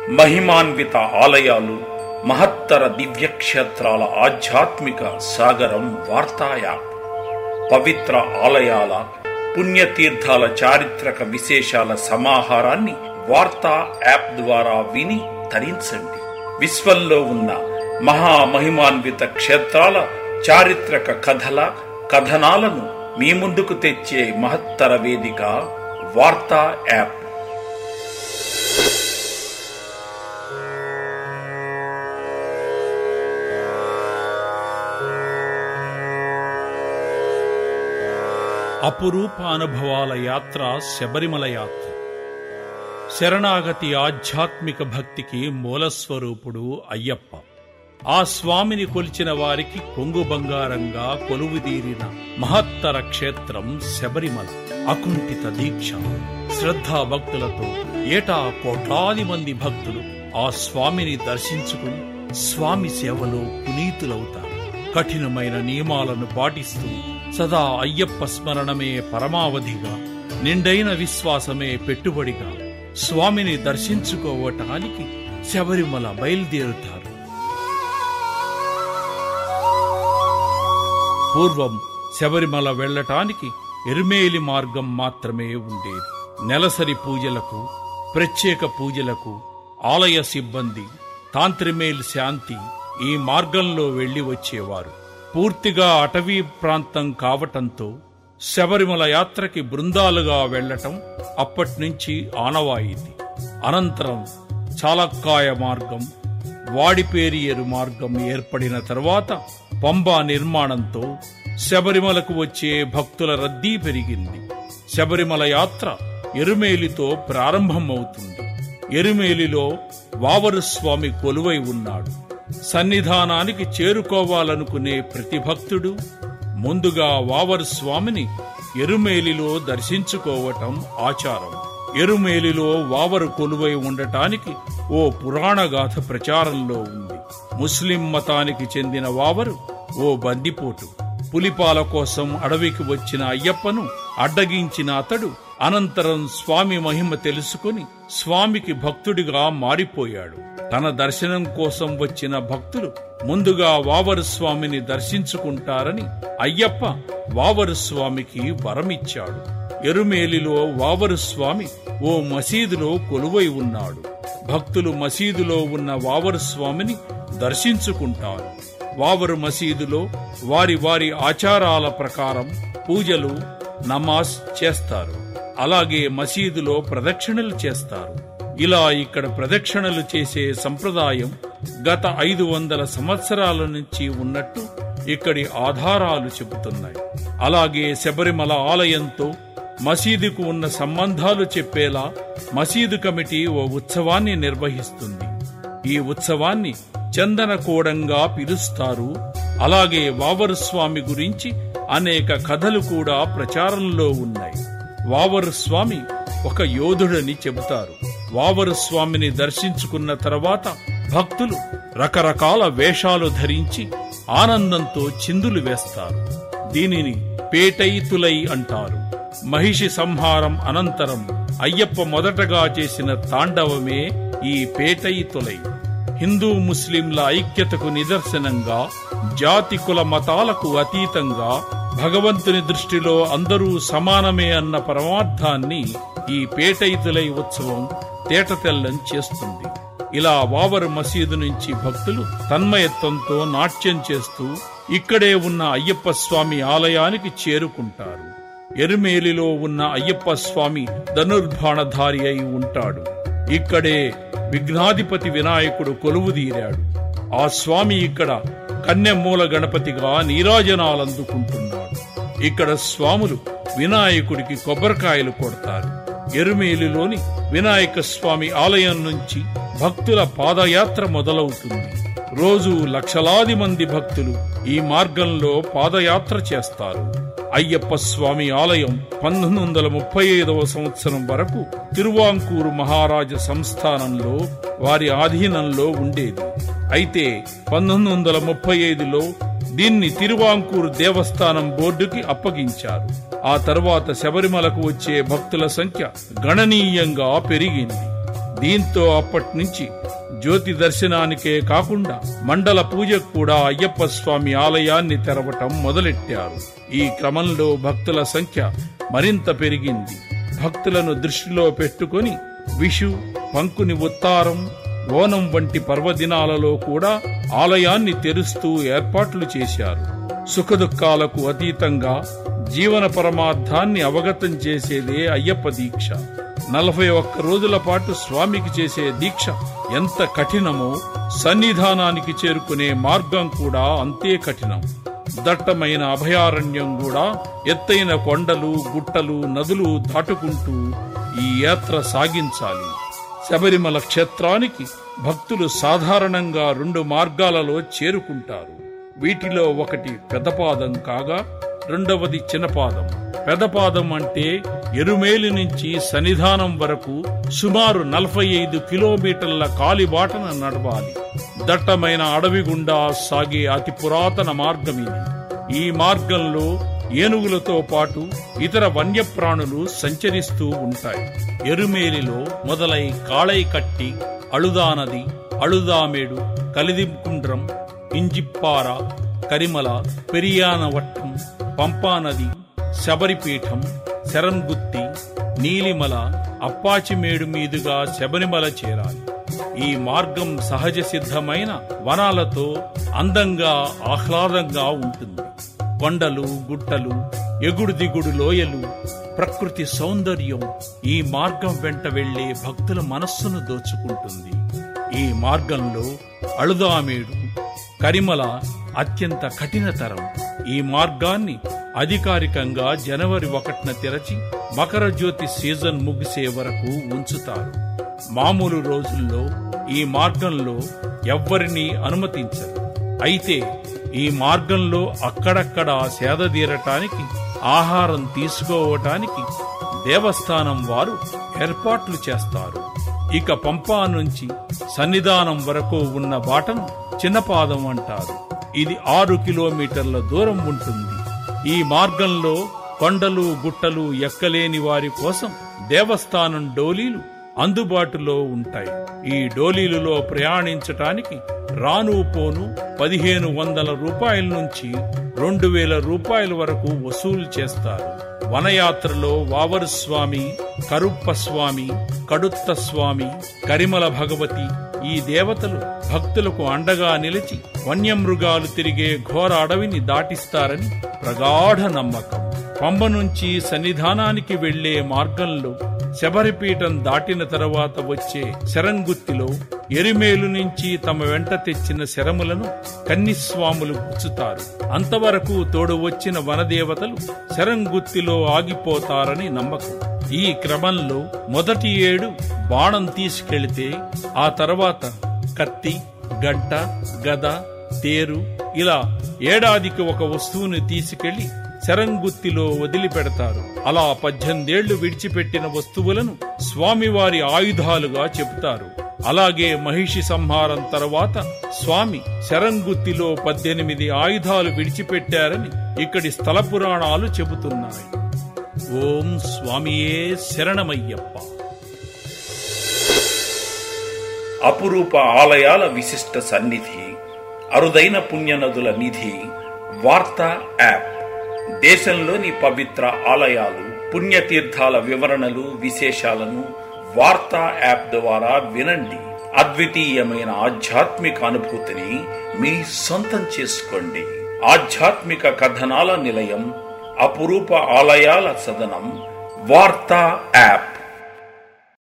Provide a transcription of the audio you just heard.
మహిమాన్విత ఆలయాలు మహత్తర దివ్యక్షేత్రాల ఆధ్యాత్మిక సాగరం వార్తా యాప్ పవిత్ర ఆలయాల పుణ్యతీర్థాల చారిత్రక విశేషాల సమాహారాన్ని వార్తా యాప్ ద్వారా విని తరించండి విశ్వంలో ఉన్న మహామహిమాన్విత క్షేత్రాల చారిత్రక కథల కథనాలను మీ ముందుకు తెచ్చే మహత్తర వేదిక వార్తా యాప్ అపురూప అనుభవాల యాత్ర శబరిమల యాత్ర శరణాగతి ఆధ్యాత్మిక భక్తికి మూలస్వరూపుడు అయ్యప్ప ఆ స్వామిని కొలిచిన వారికి కొంగు బంగారంగా కొలువుదీరిన మహత్తర క్షేత్రం శబరిమల అకుంఠిత దీక్ష శ్రద్ధా భక్తులతో ఏటా కోట్లాది మంది భక్తులు ఆ స్వామిని దర్శించుకుని స్వామి సేవలో పునీతులవుతారు కఠినమైన నియమాలను పాటిస్తూ సదా అయ్యప్ప స్మరణమే పరమావధిగా నిండైన విశ్వాసమే పెట్టుబడిగా స్వామిని దర్శించుకోవటానికి శబరిమల బయలుదేరుతారు పూర్వం శబరిమల వెళ్ళటానికి ఎరుమేలి మార్గం మాత్రమే ఉండేది నెలసరి పూజలకు ప్రత్యేక పూజలకు ఆలయ సిబ్బంది తాంత్రిమేల్ శాంతి ఈ మార్గంలో వెళ్లి వచ్చేవారు పూర్తిగా అటవీ ప్రాంతం కావటంతో శబరిమల యాత్రకి బృందాలుగా వెళ్లటం అప్పట్నుంచి ఆనవాయితీ అనంతరం చాలక్కాయ మార్గం వాడిపేరియరు మార్గం ఏర్పడిన తరువాత పంబా నిర్మాణంతో శబరిమలకు వచ్చే భక్తుల రద్దీ పెరిగింది శబరిమల యాత్ర ఎరుమేలితో ప్రారంభమవుతుంది ఎరుమేలిలో వావరు స్వామి కొలువై ఉన్నాడు సన్నిధానానికి చేరుకోవాలనుకునే ప్రతి భక్తుడు ముందుగా వావరు స్వామిని ఎరుమేలిలో దర్శించుకోవటం ఆచారం ఎరుమేలిలో వావరు కొలువై ఉండటానికి ఓ పురాణగాథ ప్రచారంలో ఉంది ముస్లిం మతానికి చెందిన వావరు ఓ బందిపోటు పులిపాల కోసం అడవికి వచ్చిన అయ్యప్పను అడ్డగించిన అతడు అనంతరం స్వామి మహిమ తెలుసుకుని స్వామికి భక్తుడిగా మారిపోయాడు తన దర్శనం కోసం వచ్చిన భక్తులు ముందుగా వావరు స్వామిని దర్శించుకుంటారని అయ్యప్ప వావరు స్వామికి వరమిచ్చాడు ఎరుమేలిలో వావరు స్వామి ఓ మసీదులో కొలువై ఉన్నాడు భక్తులు మసీదులో ఉన్న వావరు స్వామిని దర్శించుకుంటారు వావరు మసీదులో వారి వారి ఆచారాల ప్రకారం పూజలు నమాజ్ చేస్తారు అలాగే మసీదులో ప్రదక్షిణలు చేస్తారు ఇలా ఇక్కడ ప్రదక్షిణలు చేసే సంప్రదాయం గత ఐదు వందల సంవత్సరాల నుంచి ఉన్నట్టు ఇక్కడి ఆధారాలు చెబుతున్నాయి అలాగే శబరిమల ఆలయంతో మసీదుకు ఉన్న సంబంధాలు చెప్పేలా మసీదు కమిటీ ఓ ఉత్సవాన్ని నిర్వహిస్తుంది ఈ ఉత్సవాన్ని చందన కోడంగా పిలుస్తారు అలాగే వావరు స్వామి గురించి అనేక కథలు కూడా ప్రచారంలో ఉన్నాయి వావరు స్వామి ఒక యోధుడని చెబుతారు వావరు స్వామిని దర్శించుకున్న తర్వాత భక్తులు రకరకాల వేషాలు ధరించి ఆనందంతో చిందులు వేస్తారు దీనిని పేటైతులై అంటారు మహిషి సంహారం అనంతరం అయ్యప్ప మొదటగా చేసిన తాండవమే ఈ పేటైతులై హిందూ ముస్లింల ఐక్యతకు నిదర్శనంగా జాతి కుల మతాలకు అతీతంగా భగవంతుని దృష్టిలో అందరూ సమానమే అన్న పరమార్థాన్ని ఈ పేటైతులై ఉత్సవం తేటతెల్లం చేస్తుంది ఇలా వావరు మసీదు నుంచి భక్తులు తన్మయత్వంతో నాట్యం చేస్తూ ఇక్కడే ఉన్న అయ్యప్ప స్వామి ఆలయానికి చేరుకుంటారు ఎరుమేలిలో ఉన్న అయ్యప్ప స్వామి ధనుర్బాణధారి అయి ఉంటాడు ఇక్కడే విఘ్నాధిపతి వినాయకుడు కొలువుదీరాడు ఆ స్వామి ఇక్కడ కన్యమూల గణపతిగా నీరాజనాలందుకుంటున్నాడు ఇక్కడ స్వాములు వినాయకుడికి కొబ్బరికాయలు కొడతారు ఎరుమేలిలోని వినాయక స్వామి ఆలయం నుంచి భక్తుల పాదయాత్ర మొదలవుతుంది రోజు లక్షలాది మంది భక్తులు ఈ మార్గంలో పాదయాత్ర చేస్తారు అయ్యప్ప స్వామి ఆలయం పంతొమ్మిది వందల ముప్పై ఐదవ సంవత్సరం వరకు తిరువాంకూరు మహారాజ సంస్థానంలో వారి ఆధీనంలో ఉండేది అయితే పంతొమ్మిది వందల ముప్పై ఐదులో దీన్ని తిరువాంకూరు దేవస్థానం బోర్డుకి అప్పగించారు ఆ తర్వాత శబరిమలకు వచ్చే భక్తుల సంఖ్య గణనీయంగా పెరిగింది దీంతో అప్పటి నుంచి జ్యోతి దర్శనానికే కాకుండా మండల పూజకు కూడా అయ్యప్ప స్వామి ఆలయాన్ని తెరవటం మొదలెట్టారు ఈ క్రమంలో భక్తుల సంఖ్య మరింత పెరిగింది భక్తులను దృష్టిలో పెట్టుకొని విషు పంకుని ఉత్తారం ఓనం వంటి పర్వదినాలలో కూడా ఆలయాన్ని తెరుస్తూ ఏర్పాట్లు చేశారు సుఖదుఖాలకు అతీతంగా జీవన పరమార్థాన్ని అవగతం చేసేదే అయ్యప్ప దీక్ష నలభై ఒక్క రోజుల పాటు స్వామికి చేసే దీక్ష ఎంత కఠినమో సన్నిధానానికి చేరుకునే మార్గం కూడా అంతే కఠినం దట్టమైన అభయారణ్యం కూడా ఎత్తైన కొండలు గుట్టలు నదులు దాటుకుంటూ ఈ యాత్ర సాగించాలి శబరిమల క్షేత్రానికి భక్తులు సాధారణంగా రెండు మార్గాలలో చేరుకుంటారు వీటిలో ఒకటి పెదపాదం కాగా రెండవది చిన్నపాదం పెదపాదం అంటే ఎరుమేలి నుంచి సన్నిధానం వరకు సుమారు నలభై ఐదు కిలోమీటర్ల కాలిబాటన నడవాలి దట్టమైన అడవి గుండా సాగే అతి పురాతన మార్గం ఇది ఈ మార్గంలో ఏనుగులతో పాటు ఇతర వన్యప్రాణులు సంచరిస్తూ ఉంటాయి ఎరుమేలిలో మొదలై కాళై కట్టి అళుదానది అళుదామేడు కలిదింకుండ్రం ఇంజిప్పార కరిమల పెరియానవట్టం పంపానది శబరిపీఠం శరంగుత్తి నీలిమల అప్పాచిమేడు మీదుగా శబరిమల చేరాలి ఈ మార్గం సహజ సిద్ధమైన వనాలతో అందంగా ఆహ్లాదంగా ఉంటుంది కొండలు గుట్టలు ఎగుడు దిగుడు లోయలు ప్రకృతి సౌందర్యం ఈ మార్గం వెంట వెళ్లే భక్తుల మనస్సును దోచుకుంటుంది ఈ మార్గంలో అళుదామేడు కరిమల అత్యంత కఠినతరం ఈ మార్గాన్ని అధికారికంగా జనవరి ఒకటిన తెరచి మకర జ్యోతి సీజన్ ముగిసే వరకు ఉంచుతారు మామూలు రోజుల్లో ఈ మార్గంలో ఎవ్వరినీ అనుమతించరు అయితే ఈ మార్గంలో అక్కడక్కడ సేదదీరటానికి ఆహారం తీసుకోవటానికి దేవస్థానం వారు ఏర్పాట్లు చేస్తారు ఇక పంపా నుంచి సన్నిధానం వరకు ఉన్న బాటను చిన్నపాదం అంటారు ఇది ఆరు కిలోమీటర్ల దూరం ఉంటుంది ఈ మార్గంలో కొండలు గుట్టలు ఎక్కలేని వారి కోసం దేవస్థానం డోలీలు అందుబాటులో ఉంటాయి ఈ డోలీలలో ప్రయాణించటానికి రాను పోను పదిహేను వందల రూపాయల నుంచి రెండు వేల రూపాయల వరకు వసూలు చేస్తారు వనయాత్రలో వావరు స్వామి కరుప్ప స్వామి కడుత్త స్వామి కరిమల భగవతి ఈ దేవతలు భక్తులకు అండగా నిలిచి వన్యమృగాలు తిరిగే ఘోర అడవిని దాటిస్తారని ప్రగాఢ నమ్మకం పంబ నుంచి సన్నిధానానికి వెళ్లే మార్గంలో శబరిపీఠం దాటిన తర్వాత వచ్చే శరంగుత్తిలో ఎరిమేలు నుంచి తమ వెంట తెచ్చిన శరములను కన్నిస్వాములు గుచ్చుతారు అంతవరకు తోడు వచ్చిన వనదేవతలు శరంగుత్తిలో ఆగిపోతారని నమ్మకం ఈ క్రమంలో మొదటి ఏడు బాణం తీసుకెళితే ఆ తర్వాత కత్తి గంట గద తేరు ఇలా ఏడాదికి ఒక వస్తువుని తీసుకెళ్లి శరంగుత్తిలో వదిలిపెడతారు అలా పద్దెనిమిదేళ్లు విడిచిపెట్టిన వస్తువులను స్వామివారి ఆయుధాలుగా చెబుతారు అలాగే మహిషి సంహారం తర్వాత స్వామి శరంగుత్తిలో పద్దెనిమిది ఆయుధాలు విడిచిపెట్టారని ఇక్కడి స్థల పురాణాలు చెబుతున్నాయి ఓం స్వామియే శరణమయ్యప్ప అపురూప ఆలయాల విశిష్ట సన్నిధి అరుదైన పుణ్యనదుల నిధి వార్తా యాప్ దేశంలోని పవిత్ర ఆలయాలు పుణ్యతీర్థాల వివరణలు విశేషాలను వార్తా యాప్ ద్వారా వినండి అద్వితీయమైన ఆధ్యాత్మిక అనుభూతిని మీ సొంతం చేసుకోండి ఆధ్యాత్మిక కథనాల నిలయం అపురూప ఆలయాల సదనం వార్తా యాప్